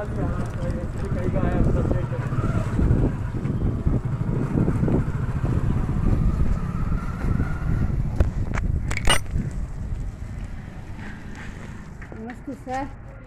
నమస్తే సార్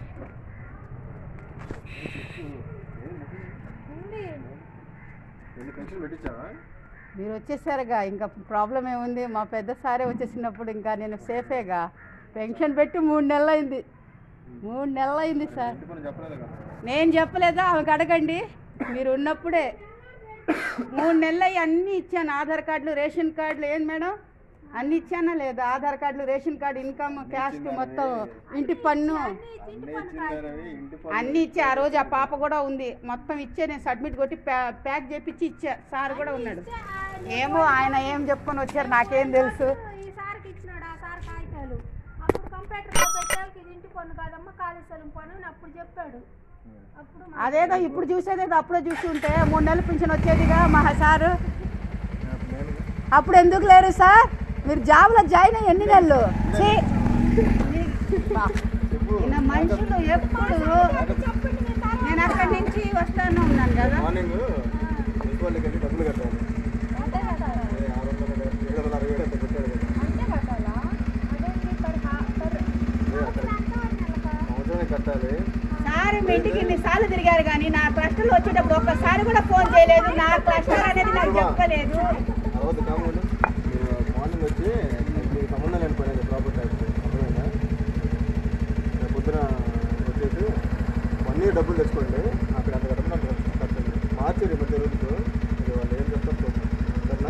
ఎన్ని పెన్షన్ పెట్టించావా మీరు వచ్చేసారుగా ఇంకా ప్రాబ్లం ఏముంది మా పెద్ద సారే వచ్చేసినప్పుడు ఇంకా నేను సేఫేగా పెన్షన్ పెట్టి మూడు నెలలు అయింది మూడు నెలలు అయింది సార్ ఇంటి పని చెప్పలేదు కదా నేను చెప్పలేదా ఆమెకు అడగండి మీరు ఉన్నప్పుడే మూడు నెలలు అయ్యి అన్నీ ఇచ్చాను ఆధార్ కార్డులు రేషన్ కార్డులు ఏం మేడం అన్నీ ఇచ్చానా లేదా ఆధార్ కార్డులు రేషన్ కార్డు ఇన్కమ్ క్యాస్ట్ మొత్తం ఇంటి పన్ను అన్నీ ఇచ్చిందనేవి ఇంటి పని అన్నీ ఇచ్చా ఆ రోజు ఆ పాప కూడా ఉంది మొత్తం ఇచ్చే నేను సబ్మిట్ కొట్టి ప్యా- ప్యాక్ చేపించి ఇచ్చా సార్ కూడా ఉన్నాడు ఏమో ఆయన ఏం చెప్పుకొని వచ్చారు నాకేం తెలుసు ఈ సార్కి ఇచ్చినాడు ఆ సార్ కాగితాలు అప్పుడు కంప్యూటర్లో పెట్టాలకి ఇది ఇంటి పన్ను కాదమ్మా ఖాళీ స్థలం పన్ను అని అప్పుడు చెప్పాడు అప్పుడు మా- అదేదో ఇప్పుడు చూసేదేదో అప్పుడే చూసి ఉంటే మూడు నెలలు పింఛన్ వచ్చేదిగా మా సారు నేను అప్పుడు ఎందుకు లేరు సార్ మీరు జాబ్లో జాయిన్ అయ్యి ఎన్ని నెలలు ఛీ! బా. ఈయన మనుషులు ఎప్పుడు నేను అక్కడి నుంచి వస్తాను ఉన్నాను కదా మార్నింగ్ మున్సిపాలిటీకి వెళ్ళి డబ్బులు కట్టాలి అంతే కదా ఏ ఆరు వందల ఏడు వందల అరవై ఏడు అంత పెట్టాడు కదా అంతే కట్టాలా అదేంటి పర్ హా- పర్ ఏ అక్కడ సంవత్సరానికి కట్టాలి సార్ మీ ఇంటికి ఇన్నిసార్లు తిరిగారు కానీ నా ప్రశ్నలు వచ్చేటప్పుడు ఒక్కసారి కూడా ఫోన్ చేయలేదు నా ప్రశ్న అనేది నాకు చెప్పలేదు తర్వాత కాకుండా మీరు మార్నింగ్ వచ్చి మీకు సంబంధం లేని పని ప్రాపర్టీ ట్యాక్స్ అర్థమైందా రేపు పొద్దున వచ్చేసి వన్ ఇయర్ డబ్బులు తెచ్చుకోండి అక్కడ అంత కట్టమని అక్కడ కట్టండి మార్చి ఈ మధ్య రోజుకు మీరు వాళ్ళు ఏం చెప్తారు చూద్దాం సరేనా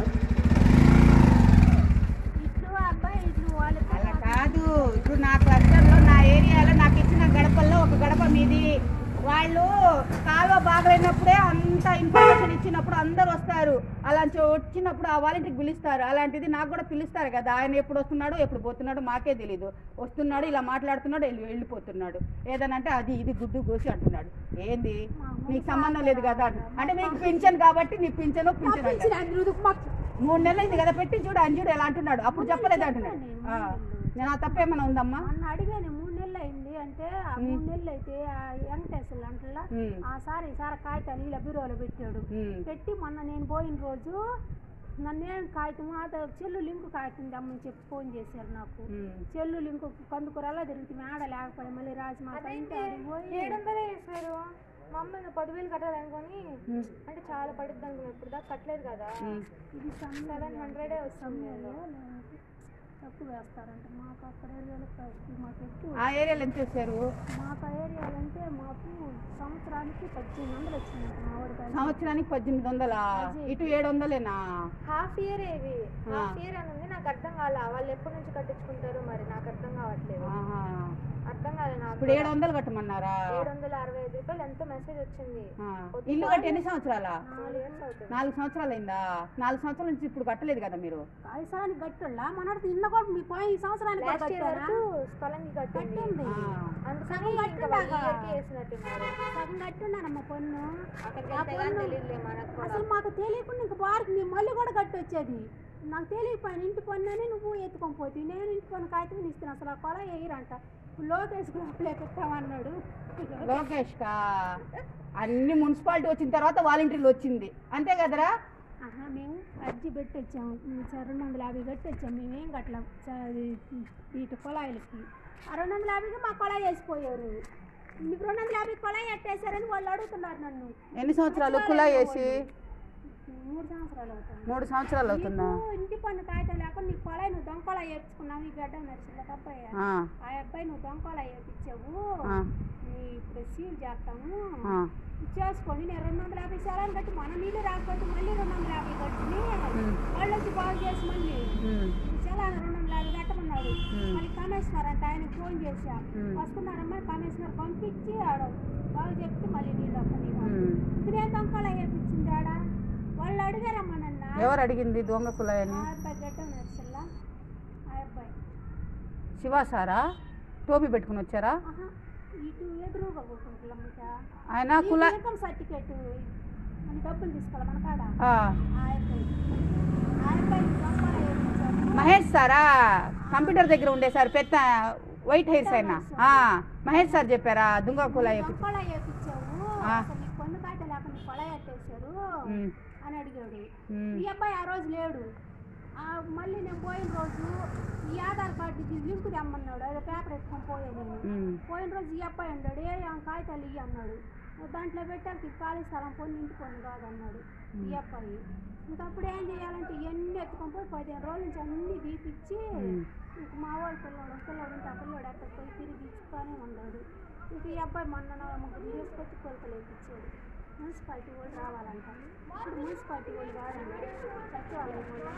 ఇట్లు అబ్బాయి ఇట్లు వాళ్ళు అలా కాదు ఇప్పుడు నా క్లస్టర్లో నా ఏరియాలో నాకు ఇచ్చిన గడపల్లో ఒక గడప మీది వాళ్ళు కాలువ బాగలేనప్పుడే అంత ఇన్ఫర్మేషన్ ఇచ్చినప్పుడు అందరు వస్తారు అలాంటి వచ్చినప్పుడు ఆ వాలంటీర్కి పిలుస్తారు అలాంటిది నాకు కూడా పిలుస్తారు కదా ఆయన ఎప్పుడు వస్తున్నాడో ఎప్పుడు పోతున్నాడో మాకే తెలీదు వస్తున్నాడు ఇలా మాట్లాడుతున్నాడు వెళ్ళి వెళ్ళిపోతున్నాడు ఏదనంటే అంటే అది ఇది గుడ్డు గోసి అంటున్నాడు ఏంది నీకు సంబంధం లేదు కదా అంటు- అంటే మీకు పింఛన్ కాబట్టి నీ పింఛను పింఛన్ అంటారు. మూడు నెలలు అయింది కదా పెట్టి చూడు అంజుడు ఎలా అంటున్నాడు అప్పుడు చెప్పలేదు అంటున్నాడు ఆ, నేను ఆ తప్పేమైనా ఉందమ్మా మొన్న అడిగాను మూడు నెలలు అయింది అంటే ఆ మూడు నెలలు అయితే ఆ వెంకటేశ్వర అంటలా ఉమ్, ఆ సార్ ఈ సార్ కాగితాలు ఇలా బీరోలో పెట్టాడు ఉమ్, పెట్టి మొన్న నేను పోయిన రోజు నన్నేం కాగితం అదే చెల్లు లింకు కాగితం తెమ్మని చెప్పి ఫోన్ చేశారు నాకు ఉమ్. చెల్లు లింకు కందుకూరలా తిరుగుతుంది ఆడ లేకపోయి మళ్ళీ రాజమాత ఇంటి ఆడికి పోయి ఏడు వందలే వేసారు మా అమ్మ ఇంకా పదివేలు కట్టాలనుకొని ఉమ్, అంటే చాలా పడుద్ది అనుకున్నాను ఇప్పుడు దాకా కట్టలేదు కదా ఉమ్. ఇది సెవెన్ హండ్రెడే వస్తుంది తక్కువ వేస్తారంట మాకు అక్కడ ఏరియాలో కాదు, మాకు ఎక్కువ ఆ ఏరియాలో ఎంత చేశారు మాకు ఆ ఏరియాలో అంటే మాకు సంవత్సరానికి పద్దెనిమిది వందలు వచ్చిందంట మా వాడి పైన సంవత్సరానికి పద్దెనిమిది వందలా ఇటు ఏడు వందలేనా హాఫ్ ఇయర్ ఇవి ఆ. హాఫ్ ఇయర్ అని ఉంది నాకు అర్థం కాలే వాళ్ళు ఎప్పటి నుంచి కట్టించుకుంటారు మరి నాకు అర్థం కావట్లేదు ఆహా. అర్థం కాలే నాకు ఇప్పుడు ఏడు వందలు కట్టమన్నారా ఏడు వందల అరవై ఐదు రూపాయలు ఎంతో మెసేజ్ వచ్చింది ఆ. ఇల్లు కట్టి ఎన్ని సంవత్సరాలా నాలుగు ఇయర్స్ అవుతుంది నాలుగు సంవత్సరాలు అయిందా నాలుగు సంవత్సరాల నుంచి ఇప్పుడు కట్టలేదు కదా మీరు కాయసానికి గట్టుల్లా మనది ఇన్న కూడా మీ పోయి ఈ సంవత్సరానికి కూడా లాస్ట్ ఇయర్ కట్టారా వరకు స్థలంకి కట్టింది కట్టింది ఆ. అందుకని ఇంకా వాళ్ళు ఈ ఇయర్కి వేసినట్టున్నారు సగం కట్టున్నానమ్మ పన్ను అక్కడికి వెళ్తే కానీ తెలియదులే మనకు కూడా అసలు మాకు తెలియకుండా ఇంక బారికి మేము మళ్ళీ కూడా కట్టి వచ్చేది నాకు తెలియకపోయిన ఇంటి పన్ను అని నువ్వు ఎత్తుకొని పోతే నేను ఇంటి పన్ను కాగితం ఇస్తాను అసలు ఆ కొల వేయరంట లోకేష్ పెట్టామన్నాడు లోకేష్ కా అన్ని మున్సిపాలిటీ వచ్చిన తర్వాత వాలంటీర్లు వచ్చింది అంతే కదరా ఆహా మేము అర్జీ పెట్టి వచ్చాము ఉమ్, సరే రెండు వందల యాభై కట్టి వచ్చాము మేమేం కట్టలేం స- అది ఇటు కుళాయిలకి ఆ రెండు వందల యాభైకి మా కుళాయి వేసిపోయారు మీకు రెండు వందల యాభై కుళాయి ఎట్టేశారని వాళ్ళు అడుగుతున్నారు నన్ను ఎన్ని సంవత్సరాలు కులా వేసి మూడు సంవత్సరాలు అవుతుంది మూడు సంవత్సరాలు అవుతుందా నీకు ఇంటి పన్ను కాగితం లేకుండా నీకు కొలాయి నువ్వు దొంగలా వేపించుకున్నావు ఈ గడ్డ నడిచిన అబ్బాయి ఆ, ఆ అబ్బాయి నువ్వు దొంగలా వేపించావు ఆ, నీ ఇప్పుడు సీల్ చేస్తాము ఆ. చేసుకొని నేను రెండు వందల యాభై శాలాలు కట్టి మన నీళ్ళు రాకపోతే మళ్ళీ రెండు వందల యాభై కట్టి వాళ్ళు వచ్చి బాగు చేసి మళ్ళీ ఉమ్, చలానా రెండు వందల యాభై కట్టమన్నాడు మ్మ్. మళ్ళీ కమిషనర్ అంటే ఆయనకి ఫోన్ చేశా మ్మ్. వస్తున్నారమ్మా కమిషనర్ పంపించి ఆడ బాగు చెప్తే మళ్ళీ నీళ్ళు వస్తాయి ఉమ్. ఇప్పుడేం దొంగలా వేపించింది ఆడ వాళ్ళు అడిగారమ్మా నన్ను ఎవరు అడిగింది దొంగ కులాయని ఆ అబ్బాయి గడ్డ నర్సల్లా ఆ అబ్బాయి శివ సారా టోపీ పెట్టుకుని వచ్చారా ఆహా ఇటు ఎదురుగా కూర్చుంటున్నాం ఇంకా ఆయన కులా ఇన్కమ్ సర్టిఫికేట్ మన డబ్బులు తీసుకోవాలి మన కాడ ఆ, ఆ అబ్బాయి ఆ అబ్బాయి దొంగలా వేపించాడు మహేష్ సారా కంప్యూటర్ దగ్గర ఉండే సార్ పెద్ద వైట్ హెయిర్స్ అయినా ఆ, మహేష్ సార్ చెప్పారా దుంగ కులాయి కొల వేపించావు ఆ. అసలు నీకు పొందు కాయట లేక నీ కొల ఎట్టేశారు ఉమ్, అని అడిగాడు ఉమ్. ఈ అబ్బాయి ఆ రోజు లేడు ఆ మళ్ళీ నేను పోయిన రోజు ఈ ఆధార్ కార్డుకి లింక్ తెమ్మన్నాడు అదే పేపర్ ఎత్తుకొని పోయాను నేను ఉమ్. పోయిన రోజు ఈ అబ్బాయి అన్నాడు ఏ ఆ కాగితాలు ఇయ్యి అన్నాడు దాంట్లో పెట్టాలి ఖాళీ స్థలం పొంది ఇంటి పని కాదన్నాడు ఈ అబ్బాయి ఇంకా అప్పుడు ఏం చేయాలంటే ఇవన్నీ ఎత్తుకొని పోయి పదిహేను రోజుల నుంచి అన్నీ తీపిచ్చి ఇంక మా వాడు పిల్లోడు పిల్లోడు ఉంటే ఆ పిల్లోడు ఎక్కడ పోయి తిరిగి ఇచ్చుతానే ఉన్నాడు ఇంక ఈ అబ్బాయి మొన్న నా ముగ్గురు తీసుకొచ్చి కొలతలు వేయించాడు మున్సిపాలిటీ వాళ్ళు రావాలంట ఇప్పుడు మున్సిపాలిటీ వాళ్ళు కాదండి సచివాలయం వాళ్ళు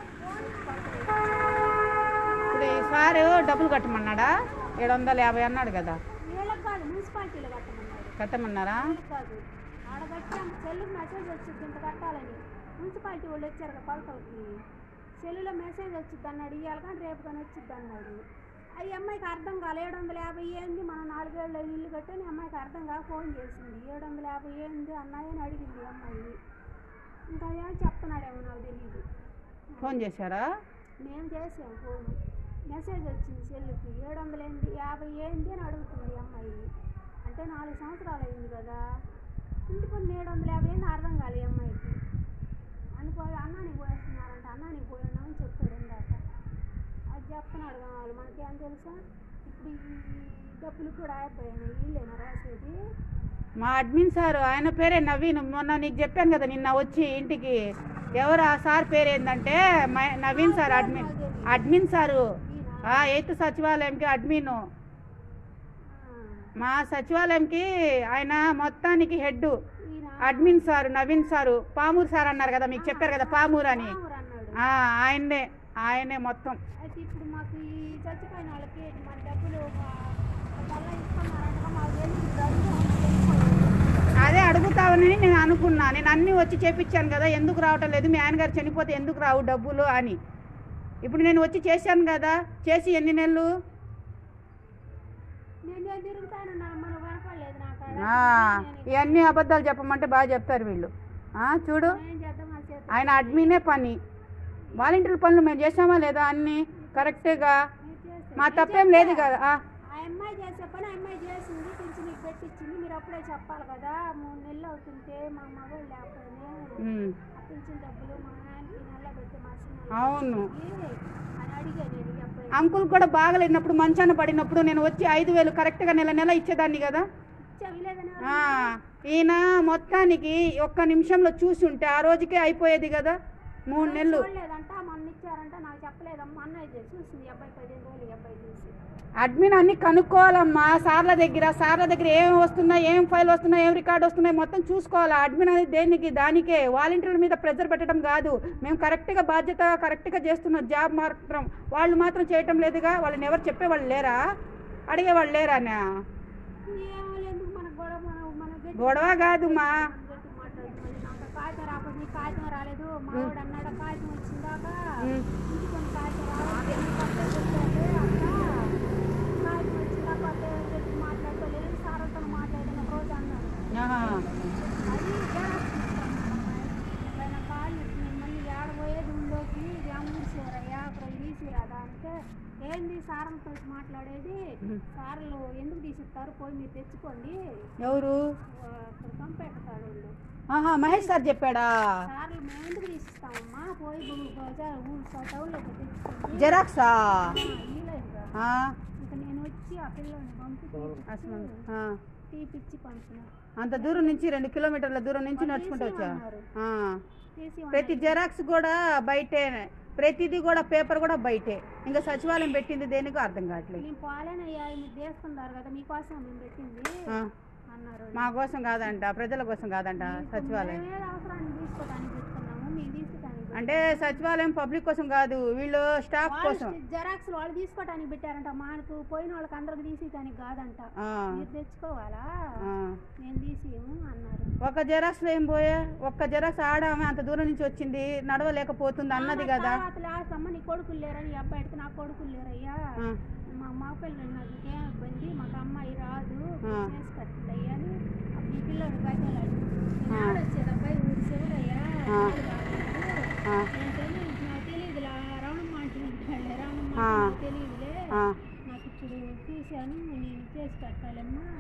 ఇప్పుడు ఈ సారు డబ్బులు కట్టమన్నాడా ఏడు వందల యాభై అన్నాడు కదా వీళ్ళకి కాదు మున్సిపాలిటీలో కట్టమన్నాడు కట్టమన్నారా వీళ్ళకి కాదు ఆడగట్టి ఆమె సెల్లుకి మెసేజ్ వచ్చింది ఇంత కట్టాలని మున్సిపాలిటీ వాళ్ళు వచ్చారు కదా కొలతలకి సెల్లులో మెసేజ్ వచ్చింది అన్నాడు ఇవాళ కానీ రేపు కానీ వచ్చింది అన్నాడు ఆ అమ్మాయికి అర్థం కాలే ఏడు వందల యాభై ఏంది మనం నాలుగేళ్ళు ఇల్లు కట్టని అమ్మాయికి అర్థం కాక ఫోన్ చేసింది ఏడు వందల యాభై ఏంది అన్నాయి అని అడిగింది ఈ అమ్మాయి ఇంకా ఏం చెప్తున్నాడేమో నాకు తెలియదు ఫోన్ చేశారా మేము చేసాం ఫోన్ మెసేజ్ వచ్చింది సెల్లుకి ఏడు వందలు ఏంది యాభై ఏంది అని అడుగుతుంది ఈ అమ్మాయి అంటే నాలుగు సంవత్సరాలు అయింది కదా ఇంటి పని ఏడు వందల యాభై ఏంది అర్థం కాలే ఈ అమ్మాయికి అనుకో అన్నానికి పోయేస్తున్నారంట అన్నానికి పోయి ఉన్నామని చెప్పాడు ఇందాక అది చెప్తున్నాడు కావాలి మనకేం తెలుసా ఇప్పుడు ఈ డబ్బులు కూడా అయిపోయినాయి వీళ్ళేనా రాసేది మా అడ్మిన్ సారు ఆయన పేరే నవీన్ మొన్న నీకు చెప్పాను కదా నిన్న వచ్చి ఇంటికి ఎవరు ఆ సార్ పేరు ఏంటంటే మ- Naveen sir admin admin sir ఆ ఎయిత్ సచివాలయంకి అడ్మిన్ ఆ, మా సచివాలయంకి ఆయన మొత్తానికి హెడ్ ఈయన admin sir Naveen sir Pamuru sir అన్నారు కదా మీకు చెప్పారు కదా పామూరు అని రాముడు అన్నాడు ఆ, ఆయన్నే ఆయనే మొత్తం అయితే ఇప్పుడు మాకు ఈ చచ్చిపోయిన వాళ్ళకి మన డబ్బులు మళ్ళీ ఇస్తున్నారంట మాకు తెలియదు డబ్బులు అదే అడుగుతావని నేను అనుకున్నా నేను అన్నీ వచ్చి చేపించాను కదా ఎందుకు రావటం లేదు మీ ఆయన గారు చనిపోతే ఎందుకు రావు డబ్బులు అని ఇప్పుడు నేను వచ్చి చేశాను కదా చేసి ఎన్ని నెలలు నేను నేను తిరుగుతానన్నాను మనం కనపడలేదు నాకు ఆ, ఇవన్నీ అబద్ధాలు చెప్పమంటే బాగా చెప్తారు వీళ్ళు ఆ, చూడు ఏం చేద్దాం మా చేత ఆయన అడ్మినే పని వాలంటీర్ పనులు మేము చేసామా లేదా అన్నీ కరెక్ట్గా మీరు చేస్తే మా తప్పేం లేదు కదా ఆ, ఆ అమ్మాయి చేసే పని ఆ అమ్మాయి చేసింది పింఛన్ నీకు పెట్టించింది మీరు అప్పుడే చెప్పాలి కదా మూడు నెలలు అవుతుంటే మా మగవాళ్ళు లేకపోయినా ఉమ్, ఆ పింఛన్ డబ్బులు మా ఆయనకి నెల పెట్టి మా అవును చిన్న అని అడిగా నేను ఈ అబ్బాయి అంకుల్ కూడా బాగలేనప్పుడు మంచాన పడినప్పుడు నేను వచ్చి ఐదు వేలు కరెక్ట్గా నెల నెల ఇచ్చేదాన్ని కదా ఇచ్చావు లేదని ఆ, ఈయన మొత్తానికి ఒక్క నిమిషంలో చూసి ఉంటే ఆ రోజుకే అయిపోయేది కదా మూడు నెలలు చూడలేదంట మొన్న ఇచ్చారంట నాకు చెప్పలేదమ్మా అన్నయ్య చేసి చూసింది ఈ అబ్బాయి పదిహేను రోజులు ఈ అబ్బాయి చూసి అడ్మిన్ అన్ని కనుక్కోవాలమ్మా సార్ల దగ్గర సార్ల దగ్గర ఏం వస్తున్నాయి ఏం ఫైల్ వస్తున్నాయి ఏం రికార్డ్ వస్తున్నాయి మొత్తం చూసుకోవాలి అడ్మిన్ అనేది దేనికి దానికే వాలంటీర్ల మీద ప్రెజర్ పెట్టడం కాదు మేము కరెక్ట్గా బాధ్యత కరెక్ట్గా చేస్తున్నాం జాబ్ మాత్రం వాళ్ళు మాత్రం చేయటం లేదుగా వాళ్ళని ఎవరు చెప్పేవాళ్ళు లేరా అడిగేవాళ్ళు లేరానా ఏమో ఎందుకు మన గొడవ మన మన గట్టి గొడవ కాదు మా గట్టి మాట్లాడుతుంది మళ్ళీ నాకు కాగితం రాకపోతే నీకు కాగితం రాలేదు మా వాడు అన్నాడు కాగితం వచ్చిందాక ఉమ్. ఇంటికి కొన్ని కాగితం రావాలి ఎందుకు అట్లా చెప్పాడు అక్క కాగితం వచ్చిందాక అట్లా గట్టి మాట్లాడుకోలేదు సార్తో మాట్లాడిన ఒక రోజు అన్నాడు ఆహా. అది పైన కాళ్ళు నేను మళ్ళీ ఏడబోయేది ఊళ్ళోకి ఇది అమ్మూసేరయ్యా అక్కడ తీసిరాదా అంటే ఏంది సారంతో మాట్లాడేది సార్లు ఎందుకు తీసిస్తారు పోయి మీరు తెచ్చుకోండి ఎవరు ఆ, అక్కడ కంపెడతాడు వాళ్ళు ఆహా మహేష్ సార్ చెప్పాడా సార్లు మేము ఎందుకు తీసిస్తామమ్మా పోయి బు- బజార్ ఊరు టౌన్లో తెచ్చుకోండి జెరాక్సా వీలైందా ఆ, ఇంకా నేను వచ్చి ఆ పిల్లని పంపి అసలు ఆ. తీపిచ్చి పంపిన అంత దూరం నుంచి రెండు కిలోమీటర్ల దూరం నుంచి నడుచుకుంటూ వచ్చా ఆ. తీసి ప్రతి జెరాక్స్ కూడా బయటే ప్రతిదీ కూడా పేపర్ కూడా బయటే ఇంకా సచివాలయం పెట్టింది దేనికో అర్థం కావట్లేదు నేను పోలేనయ్యా మీరు తీసుకున్నారు కదా మీకోసం మేము పెట్టింది ఆ, అన్నారు మా కోసం కాదంట ప్రజల కోసం కాదంట సచివాలయం మేమే అవసరాన్ని తీసుకోవడానికి పెట్టుకున్నాము మేము తీసుకోవడానికి అంటే సచివాలయం పబ్లిక్ కోసం కాదు వీళ్ళు స్టాఫ్ కోసం జెరాక్స్ వాళ్ళు తీసుకోవడానికి పెట్టారంట మనకు పోయిన వాళ్ళకి అందరికి తీసేయడానికి కాదంట ఆ, మీరు తెచ్చుకోవాలా ఆ. మేము తీసేయము అన్నారు ఒక జెరాక్స్లో ఏం పోయా ఒక్క జెరాక్స్ ఆడామె అంత దూరం నుంచి వచ్చింది నడవలేకపోతుంది అన్నది కదా తర్వాత లాస్ట్ అమ్మ నీ కొడుకులు లేరని ఈ అబ్బాయి అడిగితే నా కొడుకులు లేరయ్యా ఆ, మా మా పిల్లలు నాకు ఇంకేం ఇబ్బంది మాకు అమ్మాయి రాదు ఆ. చేసి పెట్టండి అయ్యా అని అప్పుడు ఈ పిల్లలు బయటలు ఆడొచ్చేది అబ్బాయి ఊరు చెవుడయ్యా ఆ. ఆ, నేను తెలియదు నాకు తెలియదులా రవణమ్మ అంటున్నాడు రవణమ్మ ఆ. తెలియదులే ఆ. నాకు ఇప్పుడు చూశాను నేను చేసి కట్టాలమ్మా